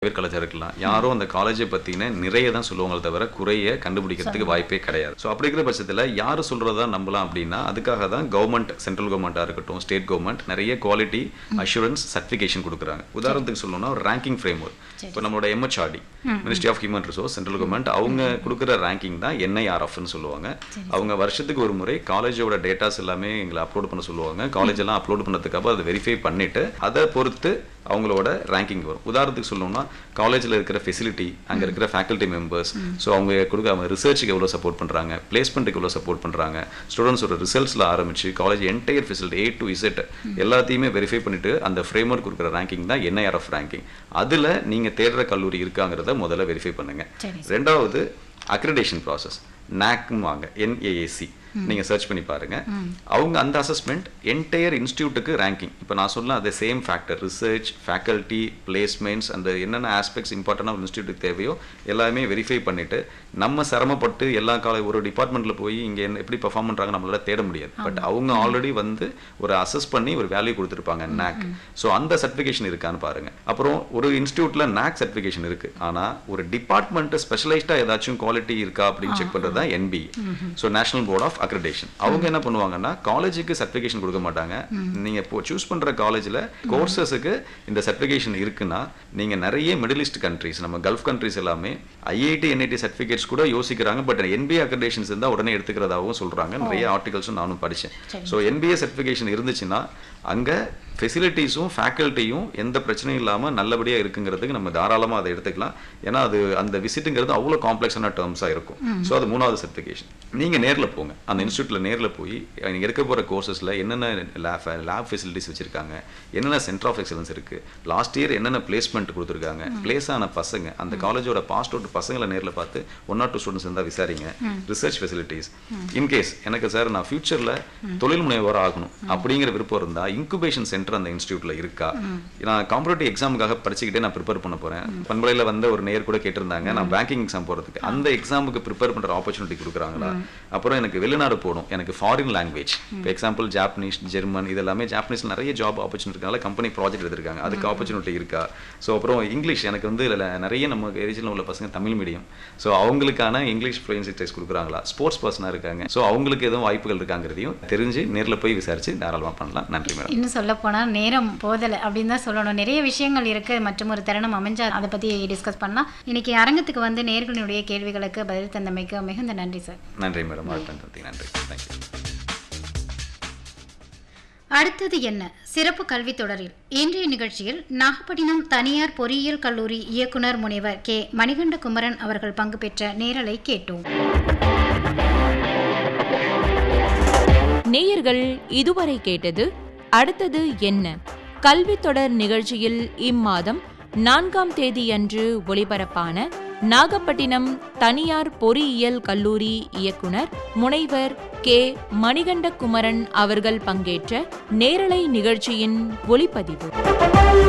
பேர் காலேஜாக இருக்கலாம் யாரும் அந்த காலேஜை பற்றின நிறைய தான் சொல்லுவாங்களே தவிர குறைய கண்டுபிடிக்கிறதுக்கு வாய்ப்பே கிடையாது ஸோ அப்படி இருக்கிற பட்சத்தில் யார் சொல்கிறதா நம்பலாம் அப்படின்னா அதுக்காக தான் கவர்மெண்ட் சென்ட்ரல் கவர்மெண்ட்டாக இருக்கட்டும் ஸ்டேட் கவர்மெண்ட் நிறைய குவாலிட்டி அஷூரன்ஸ் சர்டிஃபிகேஷன் கொடுக்குறாங்க உதாரணத்துக்கு சொல்லணும்னா ஒரு ரேங்கிங் ஃப்ரேம் ஒர்க் இப்போ நம்மளோட MHRD ministry of human resource central government அவங்க கொடுக்குற ரேங்கிங் தான் என்ஐஆர்எஃப்னு சொல்லுவாங்க அவங்க வருஷத்துக்கு ஒரு முறை காலேஜோட டேட்டாஸ் எல்லாமே எங்களை அப்லோட் பண்ண சொல்லுவாங்க காலேஜ் எல்லாம் அப்லோட் பண்ணதுக்கப்புறம் அதை வெரிஃபை பண்ணிட்டு அதை பொறுத்து அவங்களோட ரேங்கிங் வரும் உதாரணத்துக்கு சொல்லணும்னா காலேஜில் இருக்கிற ஃபெசிலிட்டி அங்கே இருக்கிற ஃபேக்கல்ட்டி மெம்பர்ஸ் ஸோ அவங்க கொடுக்க அவங்க ரிசர்ச்சுக்கு எவ்வளோ சப்போர்ட் பண்ணுறாங்க பிளேஸ்மெண்ட்டுக்கு எவ்வளோ சப்போர்ட் பண்ணுறாங்க ஸ்டூடெண்ட்ஸோட ரிசல்ட்ஸில் ஆரம்பிச்சு college entire facility A to Z எல்லாத்தையுமே வெரிஃபை பண்ணிட்டு அந்த ஃப்ரேம் ஒர்க் கொடுக்குற ரேங்கிங் தான் என்ஐஆர்எஃப் ரேங்கிங் அதில் நீங்கள் தேடுற கல்லூரி இருக்காங்கிறத முதல்ல வெரிஃபை பண்ணுங்க சரி ரெண்டாவது அக்ரிடேஷன் ப்ராசஸ் நாக்னு வாங்க என்ஏஏசி நீங்க சர்ச் பண்ணி பாருங்க அவங்க அந்த அசஸ்மெண்ட் என்டையர் இன்ஸ்டியூட்டுக்கு ரேங்கிங் இப்போ நான் சொல்ல அதே same factor research faculty placements அந்த என்னென்ன ஆஸ்பெக்ட்ஸ் இம்பார்ட்டண்டாக ஒரு இன்ஸ்டியூட்டுக்கு தேவையோ எல்லாமே வெரிஃபை பண்ணிட்டு நம்ம சிரமப்பட்டு எல்லா கால ஒரு டிபார்ட்மெண்ட்ல போய் இங்க என்ன எப்படி பெர்ஃபார்ம் பண்றாங்க நம்மளால தேட முடியாது பட் அவங்க ஆல்ரெடி வந்து ஒரு அசஸ் பண்ணி ஒரு வேல்யூ கொடுத்துருப்பாங்க நாக் ஸோ அந்த சர்டிஃபிகேஷன் இருக்கான்னு பாருங்க அப்புறம் ஒரு இன்ஸ்டியூட்ல நாக் சர்டிஃபிகேஷன் இருக்கு ஆனா ஒரு டிபார்ட்மெண்ட் ஸ்பெஷலைஸ்டா ஏதாச்சும் குவாலிட்டி இருக்கா அப்படின்னு செக் பண்றது தான் NBA so national board of accreditation அவங்க என்ன பண்ணுவாங்கன்னா காலேஜுக்கு சர்டிஃபிகேஷன் கொடுக்க மாட்டாங்க நீங்க இப்போ சூஸ் பண்ற காலேஜ்ல கோர்சஸுக்கு இந்த சர்டிஃபிகேஷன் இருக்குன்னா நீங்க நிறைய மிடில் ஈஸ்ட் கண்ட்ரிஸ் நம்ம கல்ஃப் கண்ட்ரிஸ் எல்லாமே ஐஐடி என்ஐடி சர்டிஃபிகேட்ஸ் கூட யோசிக்கிறாங்க பட் என்பிஏ அக்ரிடேஷன்ஸ் இருந்தால் உடனே எடுத்துக்கிறதாகவும் சொல்றாங்க நிறைய ஆர்டிகல்ஸும் நானும் படிச்சேன் ஸோ என்பிஏ சர்டிஃபிகேஷன் இருந்துச்சுன்னா அங்க ஃபெசிலிட்டிஸும் ஃபேக்கல்ட்டியும் எந்த பிரச்சனையும் இல்லாமல் நல்லபடியாக இருக்குங்கிறதுக்கு நம்ம தாராளமாக அதை எடுத்துக்கலாம் ஏன்னா அது அந்த விசிட்டுங்கிறது அவ்வளோ காம்ப்ளெக்ஸான டேர்ம்ஸாக இருக்கும் ஸோ அது மூணாவது சர்டிஃபிகேஷன் நீங்கள் நேரில் போங்க அந்த இன்ஸ்டியூட்டில் நேரில் போய் நீங்கள் எடுக்க போகிற கோர்சஸில் என்னென்ன லேப் லேப் ஃபெசிலிட்டிஸ் வச்சுருக்காங்க என்னென்ன சென்டர் ஆஃப் எக்ஸலன்ஸ் இருக்குது லாஸ்ட் இயர் என்னென்ன பிளேஸ்மெண்ட் கொடுத்துருக்காங்க பிளேஸ் ஆன பசங்க அந்த காலேஜோட பாஸ்ட் அவுட் பசங்களை நேரில் பார்த்து ஒன் ஆர் டூ ஸ்டூடெண்ட்ஸ் இருந்தால் விசாரிங்க ரிசர்ச் ஃபெசிலிட்டிஸ் இன்கேஸ் எனக்கு சார் நான் ஃபியூச்சரில் தொழில் முனைவோர் ஆகணும் அப்படிங்கிற விருப்பம் இருந்தால் இன்குபேஷன் சென்டர் அந்த இன்ஸ்டியூட்ல இருக்கா நான் காம்படிட்டிவ் எக்ஸாமுக்காக படிச்சுக்கிட்டே நான் ப்ரிப்பேர் பண்ண போறேன் பண்பலையில் வந்த ஒரு நேர் கூட கேட்டிருந்தாங்க நான் பேங்கிங் எக்ஸாம் போறதுக்கு அந்த எக்ஸாமுக்கு ப்ரிப்பேர் பண்ற ஆப்பர்ச்சுனிட்டி கொடுக்குறாங்களா அப்புறம் எனக்கு வெளிநாடு போகணும் எனக்கு ஃபாரின் லாங்குவேஜ் இப்போ எக்ஸாம்பிள் ஜாப்பனீஸ் ஜெர்மன் இது எல்லாமே ஜாப்பனீஸ் நிறைய ஜாப் ஆப்பர்ச்சுனிட்டி இருக்கனால கம்பெனி ப்ராஜெக்ட் எடுத்திருக்காங்க அதுக்கு ஆப்பர்ச்சுனிட்டி இருக்கா ஸோ அப்புறம் இங்கிலீஷ் எனக்கு வந்து இதுல நிறைய நம்ம ரீஜனில் உள்ள பசங்க தமிழ் மீடியம் ஸோ அவங்களுக்கான இங்கிலீஷ் ஃப்ளூயன்சி டெஸ்ட் கொடுக்குறாங்களா ஸ்போர்ட்ஸ் பர்சனாக இருக்காங்க ஸோ அவங்களுக்கு எதுவும் வாய்ப்புகள் இருக்காங்கிறதையும் தெரிஞ்சு நேரில் போய் விசாரிச்சு தாராளமாக பண்ணலாம் நன்றி மேடம் இன்னும் சொல்ல போனால் நேரம் போதலை அப்படின்னு தான் சொல்லணும் நிறைய விஷயங்கள் இருக்கு மற்றும் ஒரு தருணம் அமைஞ்சா அதை பற்றி டிஸ்கஸ் பண்ணலாம் இன்னைக்கு அரங்கத்துக்கு வந்து நேர்களுடைய கேள்விகளுக்கு பதில் தந்தமைக்கு மிகுந்த நன்றி சார் நன்றி மேடம் வாழ்த்து நன்றி தேங்க்யூ அடுத்தது என்ன சிறப்பு கல்வி தொடரில் இன்றைய நிகழ்ச்சியில் நாகப்பட்டினம் தனியார் பொறியியல் கல்லூரி இயக்குனர் முனைவர் கே மணிகண்ட குமரன் அவர்கள் பங்கு பெற்ற நேரலை கேட்டோம் நேயர்கள் இதுவரை கேட்டது அடுத்தது என்ன கல்வி தொடர் நிகழ்ச்சியில் இம்மாதம் நான்காம் தேதியன்று ஒளிபரப்பான நாகப்பட்டினம் தனியார் பொறியியல் கல்லூரி இயக்குனர் முனைவர் கே மணிகண்ட குமரன் அவர்கள் பங்கேற்ற நேரலை நிகழ்ச்சியின் ஒளிப்பதிவு